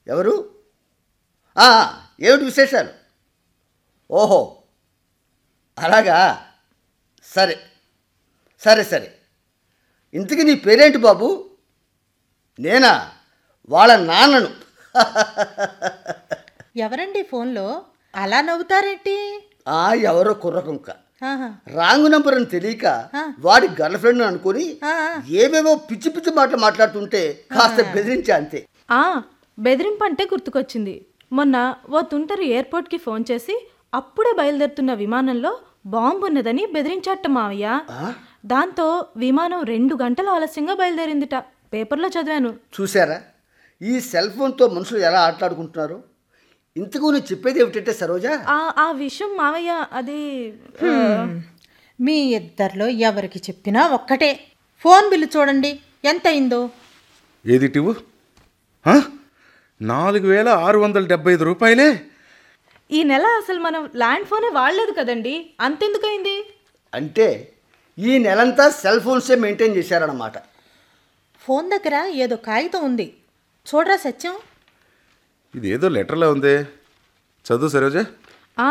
ఎవరు ఆ, ఏమిటి విశేషాలు ఓహో అలాగా సరే సరే సరే ఇంతకీ నీ పేరేంటి బాబు నేనా వాళ్ళ నాన్నను ఎవరండి ఫోన్లో అలా నవ్వుతారేంటి ఆ ఎవరో కుర్రకుంక ఆహా. రాంగ్ నంబర్ అని తెలియక వాడి గర్ల్ ఫ్రెండ్ అనుకుని ఆ, ఏవేవో పిచ్చి పిచ్చి మాటలు మాట్లాడుతుంటే కాస్త బెదిరించా అంతే ఆ బెదిరింపు అంటే గుర్తుకొచ్చింది మొన్న ఓ తుంటరి ఎయిర్పోర్ట్కి ఫోన్ చేసి అప్పుడే బయలుదేరుతున్న విమానంలో బాంబు ఉన్నదని బెదిరించాట మావయ్య దాంతో విమానం రెండు గంటలు ఆలస్యంగా బయలుదేరిందిట పేపర్లో చదివాను చూసారా ఈ సెల్ ఫోన్తో మనుషులు ఎలా ఆటలాడుకుంటున్నారు ఇంతకు నువ్వు చెప్పేది ఏమిటంటే సరోజా ఆ ఆ విషయం మావయ్య అది ఆ, మీ ఇద్దరిలో ఎవరికి చెప్పినా ఒక్కటే ఫోన్ బిల్లు చూడండి ఎంత అయిందో ఏది టివు హ? నాలుగు వేల ఆరు వందల డెబ్బై ఐదు రూపాయలే ఈ నెల అసలు మనం ల్యాండ్ ఫోనే వాడలేదు కదండి అంతెందుకైంది అంటే ఈ నెలంతా సెల్ ఫోన్సే మెయింటైన్ చేశారన్నమాట ఫోన్ దగ్గర ఏదో కాగితం ఉంది చూడరా సత్యం ఇది ఏదో లెటర్లో ఉందే చదువు సరోజా ఆ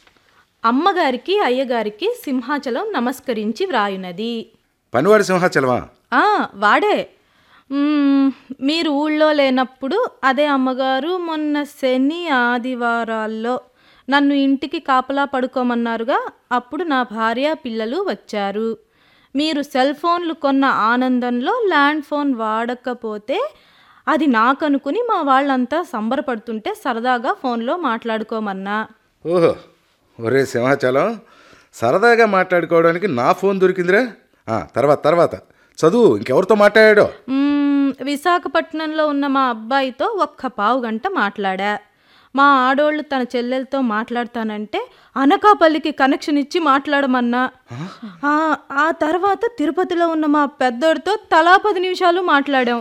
అమ్మగారికి అయ్యగారికి సింహాచలం నమస్కరించి వ్రాయునది పనివాడి సింహాచలమా ఆ వాడే మ్మ్, మీరు ఊళ్ళో లేనప్పుడు అదే అమ్మగారు మొన్న శని ఆదివారాల్లో నన్ను ఇంటికి కాపలా పడుకోమన్నారుగా అప్పుడు నా భార్య పిల్లలు వచ్చారు మీరు సెల్ ఫోన్లు కొన్న ఆనందంలో ల్యాండ్ ఫోన్ వాడకపోతే అది నాకనుకుని మా వాళ్ళంతా సంబరపడుతుంటే సరదాగా ఫోన్లో మాట్లాడుకోమన్నా ఓహో ఒరే సింహాచలం సరదాగా మాట్లాడుకోవడానికి నా ఫోన్ దొరికిందిరా ఆ, తర్వాత తర్వాత చదువు ఇంకెవరితో మాట్లాడాడో మ్మ్, విశాఖపట్నంలో ఉన్న మా అబ్బాయితో ఒక్క పావు గంట మాట్లాడా మా ఆడోళ్ళు తన చెల్లెలతో మాట్లాడతానంటే అనకాపల్లికి కనెక్షన్ ఇచ్చి మాట్లాడమన్నా ఆ, ఆ తర్వాత తిరుపతిలో ఉన్న మా పెద్దోడితో తలా పది నిమిషాలు మాట్లాడాం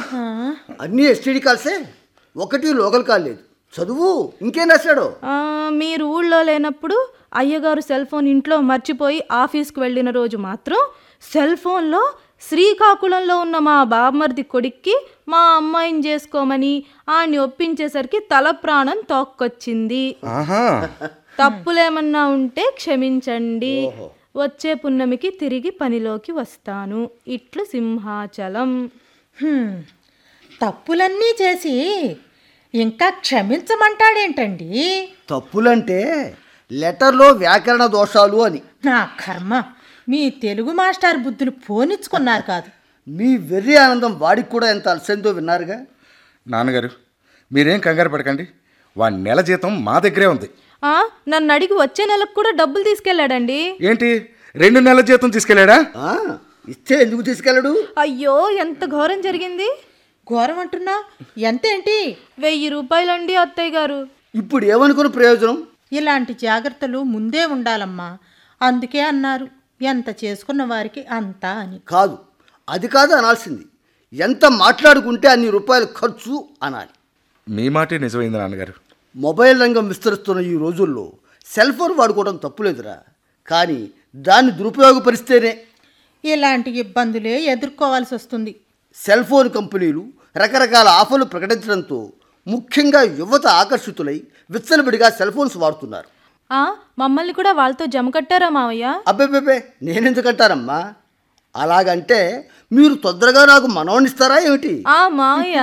అన్నీ ఎస్టీడీ కాల్సే ఒకటి లోకల్ కాల్ లేదు చదువు ఇంకేం రాశాడో ఆ, మీరు ఊళ్ళో లేనప్పుడు అయ్యగారు సెల్ ఫోన్ ఇంట్లో మర్చిపోయి ఆఫీస్కి వెళ్ళిన రోజు మాత్రం సెల్ ఫోన్లో శ్రీకాకుళంలో ఉన్న మా బామ్మర్ది కొడుక్కి మా అమ్మాయిని చేసుకోమని ఆడిని ఒప్పించేసరికి తల ప్రాణం తోక్కొచ్చింది ఆహా తప్పులేమన్నా ఉంటే క్షమించండి వచ్చే పున్నమికి తిరిగి పనిలోకి వస్తాను ఇట్లు సింహాచలం హ్మ్, తప్పులన్నీ చేసి ఇంకా క్షమించమంటాడేంటండి తప్పులంటే లెటర్లో వ్యాకరణ దోషాలు అని నా కర్మ మీ తెలుగు మాస్టర్ బుద్ధులు పోనిచ్చుకున్నారు కాదు మీ వెర్రి ఆనందం వాడికి కూడా ఎంత అలసందో విన్నారుగా నాన్నగారు మీరేం కంగారు పడకండి వాడి నెల జీతం మా దగ్గరే ఉంది ఆ, నన్ను అడిగి వచ్చే నెలకు కూడా డబ్బులు తీసుకెళ్ళాడండి ఏంటి రెండు నెలల జీతం తీసుకెళ్ళాడా ఆ, ఇస్తే ఎందుకు తీసుకెళ్ళడు అయ్యో ఎంత ఘోరం జరిగింది ఘోరం అంటున్నా ఎంతేంటి వెయ్యి రూపాయలండి అత్తయ్య గారు ఇప్పుడు ఏమనుకున్న ప్రయోజనం ఇలాంటి జాగ్రత్తలు ముందే ఉండాలమ్మా అందుకే అన్నారు ఎంత చేసుకున్న వారికి అంతా అని కాదు అది కాదు అనాల్సింది ఎంత మాట్లాడుకుంటే అన్ని రూపాయలు ఖర్చు అనాలి మీ మాటే నిజమైంది నాన్నగారు మొబైల్ రంగం విస్తరిస్తున్న ఈ రోజుల్లో సెల్ ఫోన్ వాడుకోవడం తప్పులేదురా కానీ దాన్ని దురుపయోగపరిస్తేనే ఇలాంటి ఇబ్బందులే ఎదుర్కోవాల్సి వస్తుంది సెల్ ఫోన్ కంపెనీలు రకరకాల ఆఫర్లు ప్రకటించడంతో ముఖ్యంగా యువత ఆకర్షితులై విచ్చలవిడిగా సెల్ ఫోన్స్ వాడుతున్నారు ఆ, మమ్మల్ని కూడా వాళ్ళతో జమ కట్టారా మావయ్య అబ్బెబ్బెబ్బే నేనెందుకంటానమ్మా అలాగంటే మీరు తొందరగా నాకు మనవనిస్తారా ఏమిటి ఆ మావయ్య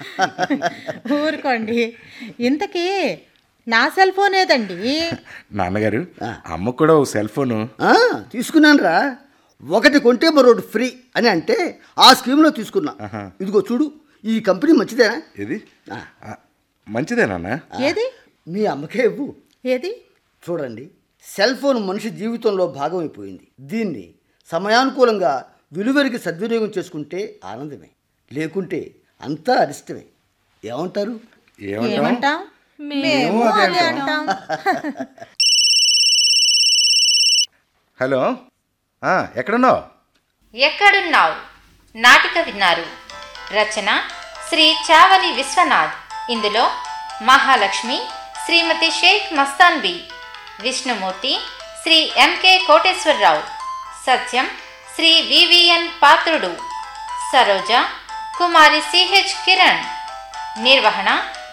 ఊరుకోండి ఇంతకీ నా సెల్ ఫోన్ ఏదండి నాన్నగారు అమ్మకు కూడా ఓ సెల్ ఫోను ఆ, తీసుకున్నానురా ఒకటి కొంటే మరొకటి ఫ్రీ అని అంటే ఆ స్కీమ్లో తీసుకున్నా ఇదిగో చూడు ఈ కంపెనీ మంచిదేనా ఇది ఆ. ఆ, మంచిదే నాన్న ఏది మీ అమ్మకే ఇవ్వు ఏది చూడండి సెల్ ఫోన్ మనిషి జీవితంలో భాగమైపోయింది దీన్ని సమయానుకూలంగా విలువరికి సద్వినియోగం చేసుకుంటే ఆనందమే లేకుంటే అంతా అరిష్టమే ఏమంటారు ఏమంటాం ఏమంటాం మేము అదే అంటాం హలో ఆ, ఎక్కడున్నావు ఎక్కడున్నావు నాటిక విన్నారు రచన శ్రీ చావలి విశ్వనాథ్ ఇందులో Mahalakshmi Shrimati Sheikh Mastan B Vishnumurthy Shri MK Koteswararao Satyam Shri VVN Patrudu Saroja Kumari CH Kiran నిర్వహణ